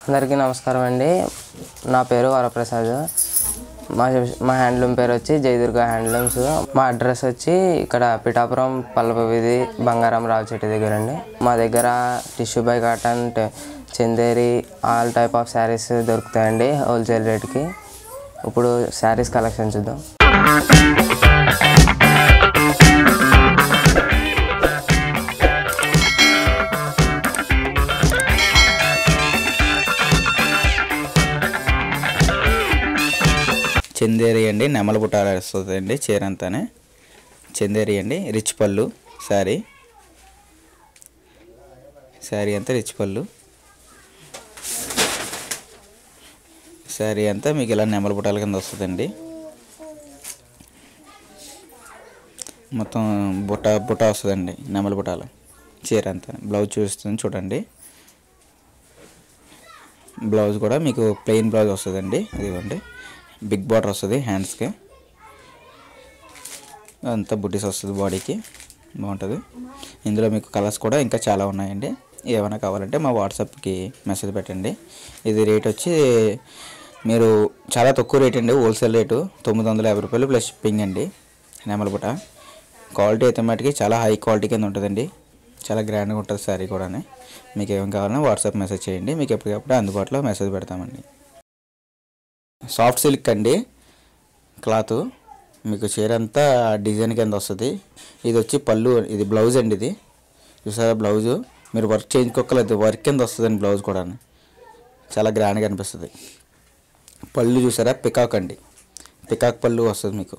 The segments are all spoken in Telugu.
అందరికీ నమస్కారం అండి నా పేరు వరప్రసాద్ మా మా హ్యాండ్లూమ్ పేరు వచ్చి జయదుర్గ హ్యాండ్లూమ్స్ మా అడ్రస్ వచ్చి ఇక్కడ పిఠాపురం పల్లప వీధి బంగారం రావు చెట్టు దగ్గర అండి మా దగ్గర టిష్యూ బై కాటన్ టె- Chanderi all type of saris దొరుకుతాయండి హోల్సేల్ రేట్కి ఇప్పుడు శారీస్ కలెక్షన్ చూద్దాం చందేరి అండి నెమల బుట్టాలు వస్తుంది అండి చీర అంతానే చందేరి అండి రిచ్ పళ్ళు శారీ శారీ అంతా రిచ్ పళ్ళు శారీ అంతా మీకు ఇలా నెమల బుట్టాల కింద వస్తుందండి మొత్తం బుట్ట బుట్ట వస్తుందండి నెమల బుట్టాలు చీర అంతా బ్లౌజ్ చూస్తుంది చూడండి బ్లౌజ్ కూడా మీకు ప్లెయిన్ బ్లౌజ్ వస్తుందండి ఇదిగోండి బిగ్ బార్డర్ వస్తుంది హ్యాండ్స్కి అంతా బుడ్డీస్ వస్తుంది బాడీకి బాగుంటుంది ఇందులో మీకు కలర్స్ కూడా ఇంకా చాలా ఉన్నాయండి ఏమైనా కావాలంటే మా వాట్సాప్కి మెసేజ్ పెట్టండి ఇది రేట్ వచ్చి మీరు చాలా తక్కువ రేట్ అండి హోల్సేల్ రేటు తొమ్మిది వందల యాభై రూపాయలు ప్లస్ షిప్పింగ్ అండి నెమలపుట క్వాలిటీ అయితే మటుకి చాలా హై క్వాలిటీ కింద ఉంటుందండి చాలా గ్రాండ్గా ఉంటుంది శారీ కూడా మీకు ఏం కావాలన్నా వాట్సాప్ మెసేజ్ చేయండి మీకు ఎప్పటికప్పుడు అందుబాటులో మెసేజ్ పెడతామండి సాఫ్ట్ సిల్క్ అండి క్లాత్ మీకు చీర అంతా డిజైన్ కింద వస్తుంది ఇది వచ్చి పళ్ళు ఇది బ్లౌజ్ అండి ఇది చూసారా బ్లౌజు మీరు వర్క్ చేయించుకోకలేదు వర్క్ కింద వస్తుందండి బ్లౌజ్ కూడా చాలా గ్రాండ్గా అనిపిస్తుంది పళ్ళు చూసారా పికాక్ అండి పికాక్ పళ్ళు వస్తుంది మీకు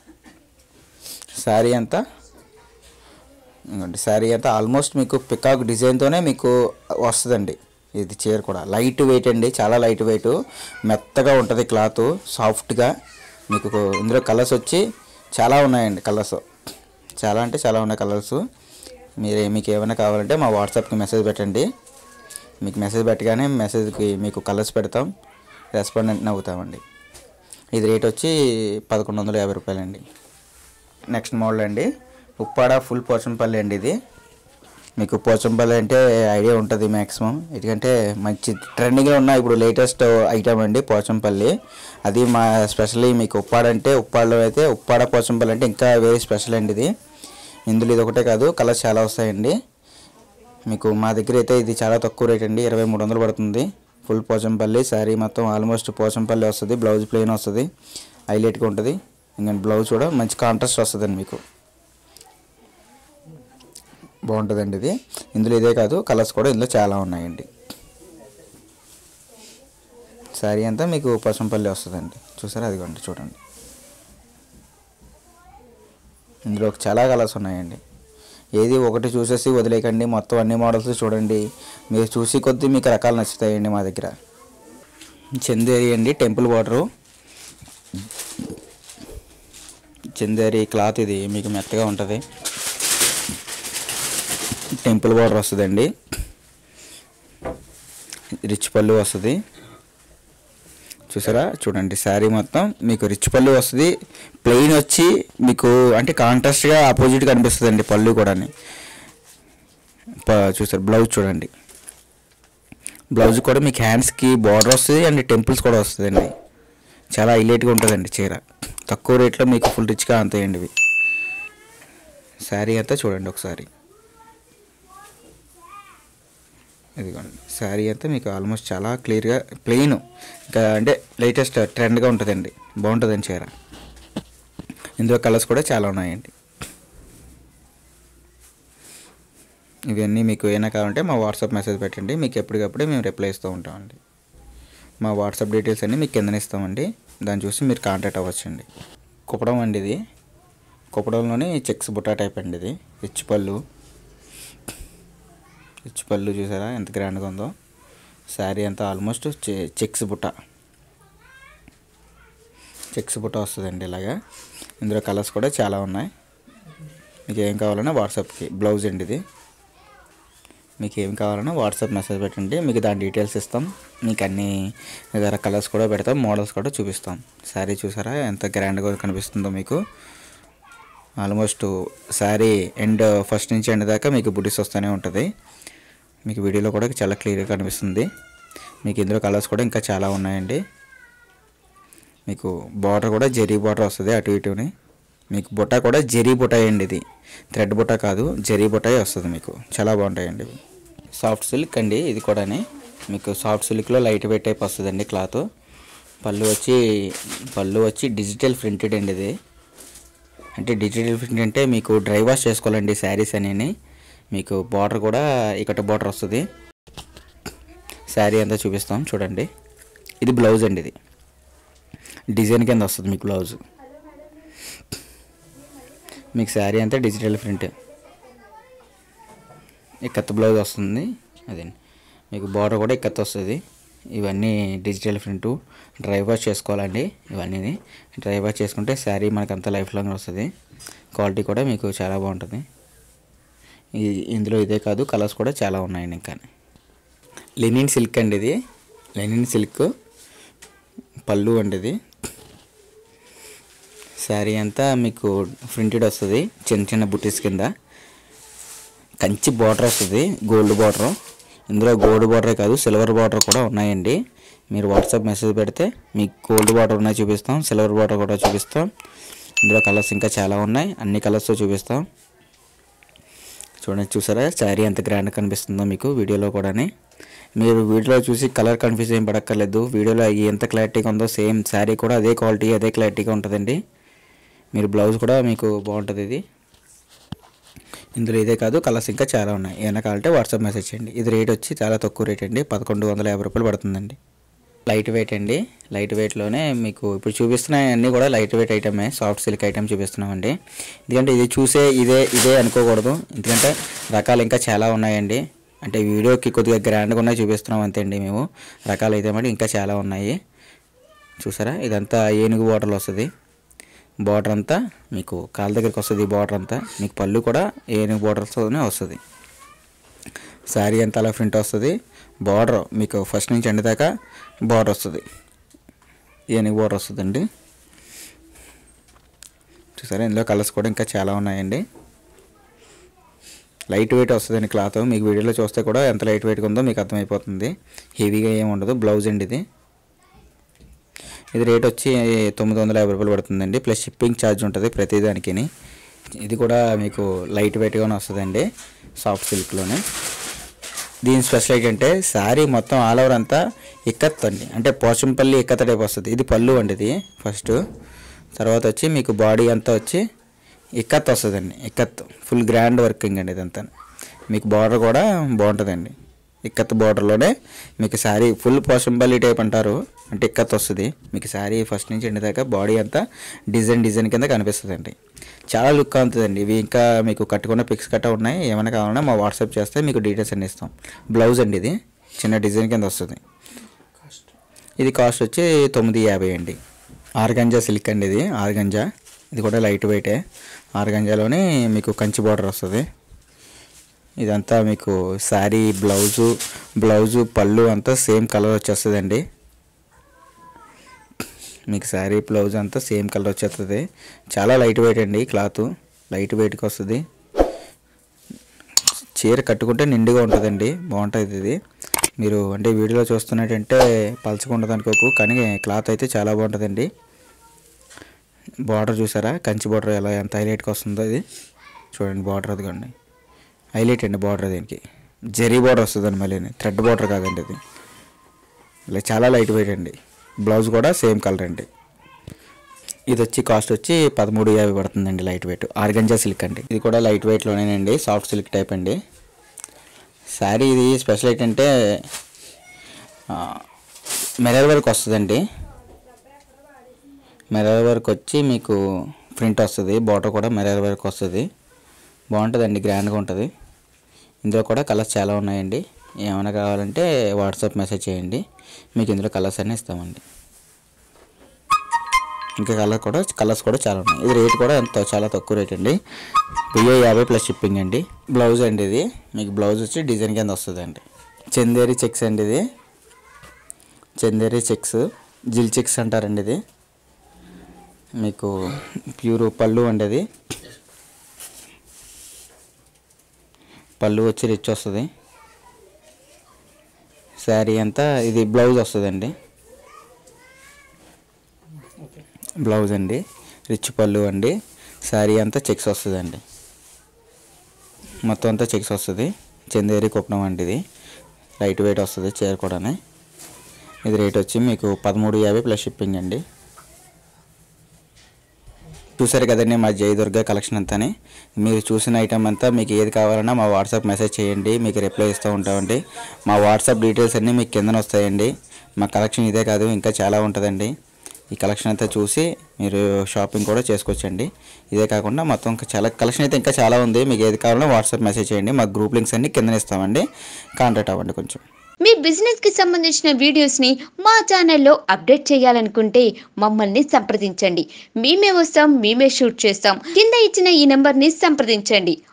శారీ అంతా ఇంకోండి శారీ అంతా ఆల్మోస్ట్ మీకు పికాక్ డిజైన్తోనే మీకు వస్తుందండి ఇది చీర కూడా లైట్ వెయిట్ అండి చాలా లైట్ వెయిట్ మెత్తగా ఉంటుంది క్లాత్ సాఫ్ట్గా మీకు ఇందులో కలర్స్ వచ్చి చాలా ఉన్నాయండి కలర్స్ చాలా అంటే చాలా ఉన్నాయి కలర్స్ మీరు మీకు ఏమైనా కావాలంటే మా వాట్సాప్కి మెసేజ్ పెట్టండి మీకు మెసేజ్ పెట్టగానే మెసేజ్కి మీకు కలర్స్ పెడతాం రెస్పాండెంట్ అవుతామండి ఇది రేట్ వచ్చి పదకొండు వందల యాభై రూపాయలండి నెక్స్ట్ మోడల్ అండి ఉప్పాడ ఫుల్ పోచంపల్లి అండి ఇది మీకు పోచంపల్లి అంటే ఐడియా ఉంటుంది మ్యాక్సిమం ఎందుకంటే మంచి ట్రెండింగ్లో ఉన్న ఇప్పుడు లేటెస్ట్ ఐటమ్ అండి పోచంపల్లి అది మా స్పెషల్లీ మీకు ఉప్పాడ అంటే ఉప్పాడలో అయితే ఉప్పాడ పోచంపల్లి అంటే ఇంకా వేరే స్పెషల్ అండి ఇది ఇందులో ఇది ఒకటే కాదు కలర్స్ చాలా వస్తాయండి మీకు మా దగ్గర అయితే ఇది చాలా తక్కువ రేట్ అండి ఇరవై మూడు వందలు పడుతుంది ఫుల్ పోచంపల్లి శారీ మొత్తం ఆల్మోస్ట్ పోచంపల్లి వస్తుంది బ్లౌజ్ ప్లెయిన్ వస్తుంది హైలైట్గా ఉంటుంది ఇంకా బ్లౌజ్ కూడా మంచి కాంట్రాస్ట్ వస్తుందండి మీకు బాగుంటుందండి ఇది ఇందులో ఇదే కాదు కలర్స్ కూడా ఇందులో చాలా ఉన్నాయండి శారీ అంతా మీకు పసంపల్లి వస్తుందండి చూసారా అదిగోండి చూడండి ఇందులో చాలా కలర్స్ ఉన్నాయండి ఏది ఒకటి చూసేసి వదిలేకండి మొత్తం అన్ని మోడల్స్ చూడండి మీరు చూసి కొద్దీ మీకు రకాలు నచ్చుతాయండి మా దగ్గర చందేరి అండి టెంపుల్ వాటరు చందేరి క్లాత్ ఇది మీకు మెత్తగా ఉంటుంది టెంపుల్ బార్డర్ వస్తుందండి రిచ్ పళ్ళు వస్తుంది చూసారా చూడండి శారీ మొత్తం మీకు రిచ్ పళ్ళు వస్తుంది ప్లెయిన్ వచ్చి మీకు అంటే కాంట్రాస్ట్గా ఆపోజిట్ కనిపిస్తుందండి పళ్ళు కూడా చూసారు బ్లౌజ్ చూడండి బ్లౌజ్ కూడా మీకు హ్యాండ్స్కి బార్డర్ వస్తుంది అండ్ టెంపుల్స్ కూడా వస్తుందండి చాలా హైలైట్గా ఉంటుందండి చీర తక్కువ రేట్లో మీకు ఫుల్ రిచ్గా అంతాయండి ఇవి శారీ అంతా చూడండి ఒకసారి ఇదిగోండి శారీ అంతా మీకు ఆల్మోస్ట్ చాలా క్లియర్గా ప్లెయిన్ ఇంకా అంటే లేటెస్ట్ ట్రెండ్గా ఉంటుందండి బాగుంటుందండి చీర ఇందులో కలర్స్ కూడా చాలా ఉన్నాయండి ఇవన్నీ మీకు ఏమైనా కావాలంటే మా వాట్సాప్ మెసేజ్ పెట్టండి మీకు ఎప్పటికప్పుడే మేము రిప్లై ఇస్తూ ఉంటామండి మా వాట్సాప్ డీటెయిల్స్ అన్నీ మీకు కిందనే ఇస్తామండి దాన్ని చూసి మీరు కాంటాక్ట్ అవ్వచ్చండి కుప్పడం అండి ఇది కుప్పడంలోని చెక్స్ బుట్టా టైప్ అండి ఇది రిచ్ పళ్ళు రిచ్ పళ్ళు చూసారా ఎంత గ్రాండ్గా ఉందో శారీ అంతా ఆల్మోస్ట్ చె- చెక్స్ బుట్ట చెక్స్ బుట్ట వస్తుందండి ఇలాగా ఇందులో కలర్స్ కూడా చాలా ఉన్నాయి మీకు ఏం కావాలన్నా వాట్సాప్కి బ్లౌజ్ అండి ఇది మీకు ఏం కావాలన్నా వాట్సాప్ మెసేజ్ పెట్టండి మీకు దాని డీటెయిల్స్ ఇస్తాం మీకు అన్ని ఇతర కలర్స్ కూడా పెడతాం మోడల్స్ కూడా చూపిస్తాం శారీ చూసారా ఎంత గ్రాండ్గా కనిపిస్తుందో మీకు ఆల్మోస్ట్ శారీ ఎండ్ ఫస్ట్ నుంచి ఎండ్ దాకా మీకు బుడ్డిస్ వస్తూనే ఉంటుంది మీకు వీడియోలో కూడా చాలా క్లియర్గా కనిపిస్తుంది మీకు ఇందులో కలర్స్ కూడా ఇంకా చాలా ఉన్నాయండి మీకు బార్డర్ కూడా జరీ బార్డర్ వస్తుంది అటు ఇటుని మీకు బుట్ట కూడా జరీ బుట్టాయి అండి ఇది థ్రెడ్ బుట్ట కాదు జరీ బుట్టాయి వస్తుంది మీకు చాలా బాగుంటాయండి ఇవి. సాఫ్ట్ సిల్క్ అండి ఇది కూడాని మీకు సాఫ్ట్ సిల్క్లో లైట్ వెయిట్ టైప్ వస్తుందండి క్లాత్ పళ్ళు వచ్చి పళ్ళు వచ్చి డిజిటల్ ప్రింటెడ్ అండి ఇది అంటే డిజిటల్ ప్రింట్ అంటే మీకు డ్రై వాష్ చేసుకోవాలండి శారీస్ అనేవి మీకు బార్డర్ కూడా ఇక్కడ బార్డర్ వస్తుంది శారీ అంతా చూపిస్తాం చూడండి ఇది బ్లౌజ్ అండి ఇది డిజైన్ కింద వస్తుంది మీకు బ్లౌజ్ మీకు శారీ అంతా డిజిటల్ ప్రింట్ ఇక్కత్ బ్లౌజ్ వస్తుంది అదే మీకు బార్డర్ కూడా ఇక్కత్ వస్తుంది ఇవన్నీ డిజిటల్ ప్రింట్ డ్రై వాష్ చేసుకోవాలండి ఇవన్నీ డ్రై వాష్ చేసుకుంటే శారీ మనకు అంత లైఫ్ లాంగ్ వస్తుంది క్వాలిటీ కూడా మీకు చాలా బాగుంటుంది ఈ- ఇందులో ఇదే కాదు కలర్స్ కూడా చాలా ఉన్నాయండి ఇంకా లెనిన్ సిల్క్ అండి ఇది లెనిన్ సిల్క్ పళ్ళు అండి ఇది శారీ అంతా మీకు ప్రింటెడ్ వస్తుంది చిన్న చిన్న బుటీస్ కింద కంచి బార్డర్ వస్తుంది గోల్డ్ బార్డర్ ఇందులో గోల్డ్ బార్డరే కాదు సిల్వర్ బార్డర్ కూడా ఉన్నాయండి మీరు వాట్సాప్ మెసేజ్ పెడితే మీకు గోల్డ్ బార్డర్ ఉన్నాయి చూపిస్తాం సిల్వర్ బార్డర్ కూడా చూపిస్తాం ఇందులో కలర్స్ ఇంకా చాలా ఉన్నాయి అన్ని కలర్స్తో చూపిస్తాం చూడండి చూసారా శారీ ఎంత గ్రాండ్ కనిపిస్తుందో మీకు వీడియోలో కూడాని మీరు వీడియోలో చూసి కలర్ కన్ఫ్యూజ్ ఏం పడక్కర్లేదు వీడియోలో ఎంత క్లారిటీగా ఉందో సేమ్ శారీ కూడా అదే క్వాలిటీ అదే క్లారిటీగా ఉంటుందండి మీరు బ్లౌజ్ కూడా మీకు బాగుంటుంది ఇది ఇందులో ఇదే కాదు కలర్స్ ఇంకా చాలా ఉన్నాయి ఏమైనా కావాలంటే వాట్సాప్ మెసేజ్ చేయండి ఇది రేట్ వచ్చి చాలా తక్కువ రేట్ అండి పదకొండు వందల యాభై రూపాయలు పడుతుందండి లైట్ వెయిట్ అండి లైట్ వెయిట్లోనే మీకు ఇప్పుడు చూపిస్తున్న అన్నీ కూడా లైట్ వెయిట్ ఐటమే సాఫ్ట్ సిల్క్ ఐటమ్ చూపిస్తున్నామండి ఎందుకంటే ఇది చూసే ఇదే ఇదే అనుకోకూడదు ఎందుకంటే రకాలు ఇంకా చాలా ఉన్నాయండి అంటే వీడియోకి కొద్దిగా గ్రాండ్గా ఉన్నాయి చూపిస్తున్నాం అంతే అండి మేము రకాలు అయితే మరి ఇంకా చాలా ఉన్నాయి చూసారా ఇదంతా ఏనుగు బార్డర్లో వస్తుంది బార్డర్ అంతా మీకు కాళ్ళ దగ్గరికి వస్తుంది బార్డర్ అంతా మీకు పళ్ళు కూడా ఏనుగు బార్డర్స్తోనే వస్తుంది శారీ అంతా అలా ప్రింట్ వస్తుంది బార్డర్ మీకు ఫస్ట్ నుంచి ఎండ్ దాకా బార్డర్ వస్తుంది ఏనుగు బార్డర్ వస్తుందండి చూసారా ఇందులో కలర్స్ కూడా ఇంకా చాలా ఉన్నాయండి లైట్ వెయిట్ వస్తుందండి క్లాత్ మీకు వీడియోలో చూస్తే కూడా ఎంత లైట్ వెయిట్గా ఉందో మీకు అర్థమైపోతుంది హెవీగా ఏమి ఉండదు బ్లౌజ్ అండి ఇది ఇది రేట్ వచ్చి తొమ్మిది వందల యాభై రూపాయలు పడుతుందండి ప్లస్ షిప్పింగ్ ఛార్జ్ ఉంటుంది ప్రతి దానికి ఇది కూడా మీకు లైట్ వెయిట్గానే వస్తుందండి సాఫ్ట్ సిల్క్లోనే దీని స్పెషల్ ఏంటంటే శారీ మొత్తం ఆల్ ఓవర్ అంతా ఇక్కత్ అండి అంటే పోచంపల్లి ఇక్కత టైప్ వస్తుంది ఇది పళ్ళు అండి ఇది ఫస్ట్ తర్వాత వచ్చి మీకు బాడీ అంతా వచ్చి ఇక్కత్ వస్తుందండి ఇక్కత్ ఫుల్ గ్రాండ్ వర్కింగ్ అండి ఇదంతా మీకు బార్డర్ కూడా బాగుంటుందండి ఇక్కత్ బార్డర్లోనే మీకు శారీ ఫుల్ పోషంపల్లి టైప్ అంటారు అంటే ఇక్కత్ వస్తుంది మీకు శారీ ఫస్ట్ నుంచి ఎండ్ దాకా బాడీ అంతా డిజైన్ డిజైన్ కింద కనిపిస్తుందండి చాలా లుక్ అవుతుందండి ఇవి ఇంకా మీకు కట్టుకున్న పిక్స్ కట్ట ఉన్నాయి ఏమైనా కావాలన్నా మా వాట్సాప్ చేస్తే మీకు డీటెయిల్స్ అన్ని ఇస్తాం బ్లౌజ్ అండి ఇది చిన్న డిజైన్ కింద వస్తుంది ఇది కాస్ట్ వచ్చి తొమ్మిది యాభై అండి ఆర్గంజా సిల్క్ అండి ఇది ఆర్గంజా ఇది కూడా లైట్ వెయిటే ఆర్గంజాలోనే మీకు కంచి బార్డర్ వస్తుంది ఇదంతా మీకు శారీ బ్లౌజు బ్లౌజు పళ్ళు అంతా సేమ్ కలర్ వచ్చేస్తుందండి మీకు శారీ బ్లౌజ్ అంతా సేమ్ కలర్ వచ్చేస్తుంది చాలా లైట్ వెయిట్ అండి క్లాత్ లైట్ వెయిట్కి వస్తుంది చీర కట్టుకుంటే నిండుగా ఉంటుందండి బాగుంటుంది ఇది మీరు అంటే వీడియోలో చూస్తున్నట్టంటే పలచగా ఉండదు అనుకోకు కానీ క్లాత్ అయితే చాలా బాగుంటుందండి బార్డర్ చూసారా కంచి బార్డర్ ఎలా ఎంత హైలైట్గా వస్తుందో ఇది చూడండి బార్డర్ అదిగోండి హైలైట్ అండి బార్డర్ దీనికి జరీ బార్డర్ వస్తుందండి మళ్ళీ థ్రెడ్ బార్డర్ కాదండి ఇది ఇలా చాలా లైట్ వెయిట్ అండి బ్లౌజ్ కూడా సేమ్ కలర్ అండి ఇది వచ్చి కాస్ట్ వచ్చి పదమూడు యాభై పడుతుందండి లైట్ వెయిట్ ఆర్గంజా సిల్క్ అండి ఇది కూడా లైట్ వెయిట్లోనేనండి సాఫ్ట్ సిల్క్ టైప్ అండి శారీ ఇది స్పెషల్ ఏంటంటే మెరర్ వర్క్ వస్తుందండి మెరర్ వర్క్ వచ్చి మీకు ప్రింట్ వస్తుంది బార్డర్ కూడా మెరర్ వర్క్ వస్తుంది బాగుంటుందండి గ్రాండ్గా ఉంటుంది ఇందులో కూడా కలర్స్ చాలా ఉన్నాయండి ఏమైనా కావాలంటే వాట్సాప్ మెసేజ్ చేయండి మీకు ఇందులో కలర్స్ అన్నీ ఇస్తామండి ఇంకా కలర్ కూడా కలర్స్ కూడా చాలా ఉన్నాయి ఇది రేట్ కూడా ఎంతో చాలా తక్కువ రేట్ అండి వెయ్యి యాభై ప్లస్ షిప్పింగ్ అండి బ్లౌజ్ అండి ఇది మీకు బ్లౌజ్ వచ్చి డిజైన్ కింద వస్తుందండి చందేరి చెక్స్ అండి ఇది చందేరి చెక్స్ జిల్ చెక్స్ అంటారండి ఇది మీకు ప్యూర్ పళ్ళు అండి అది పళ్ళు వచ్చి రిచ్ వస్తుంది శారీ అంతా ఇది బ్లౌజ్ వస్తుందండి బ్లౌజ్ అండి రిచ్ పళ్ళు అండి శారీ అంతా చెక్స్ వస్తుందండి మొత్తం అంతా చెక్స్ వస్తుంది చందేరి కుప్పడం అండి ఇది లైట్ వెయిట్ వస్తుంది చీర కూడానే ఇది రేట్ వచ్చి మీకు పదమూడు యాభై ప్లస్ షిప్పింగ్ అండి చూసారు కదండి మా జయదుర్గ కలెక్షన్ అంతాని మీరు చూసిన ఐటమ్ అంతా మీకు ఏది కావాలన్నా మా వాట్సాప్ మెసేజ్ చేయండి మీకు రిప్లై ఇస్తూ ఉంటామండి మా వాట్సాప్ డీటెయిల్స్ అన్నీ మీకు కిందన వస్తాయండి మా కలెక్షన్ ఇదే కాదు ఇంకా చాలా ఉంటుందండి ఈ కలెక్షన్ అంతా చూసి మీరు షాపింగ్ కూడా చేసుకోవచ్చండి ఇదే కాకుండా మొత్తం ఇంకా చాలా కలెక్షన్ అయితే ఇంకా చాలా ఉంది మీకు ఏది కావాలన్నా వాట్సాప్ మెసేజ్ చేయండి మా గ్రూప్ లింక్స్ అన్నీ కిందన ఇస్తామండి కాంటాక్ట్ అవ్వండి కొంచెం మీ బిజినెస్ కి సంబంధించిన వీడియోస్ ని మా ఛానల్లో అప్డేట్ చేయాలనుకుంటే మమ్మల్ని సంప్రదించండి మేమే వస్తాం మేమే షూట్ చేస్తాం కింద ఇచ్చిన ఈ నెంబర్ ని సంప్రదించండి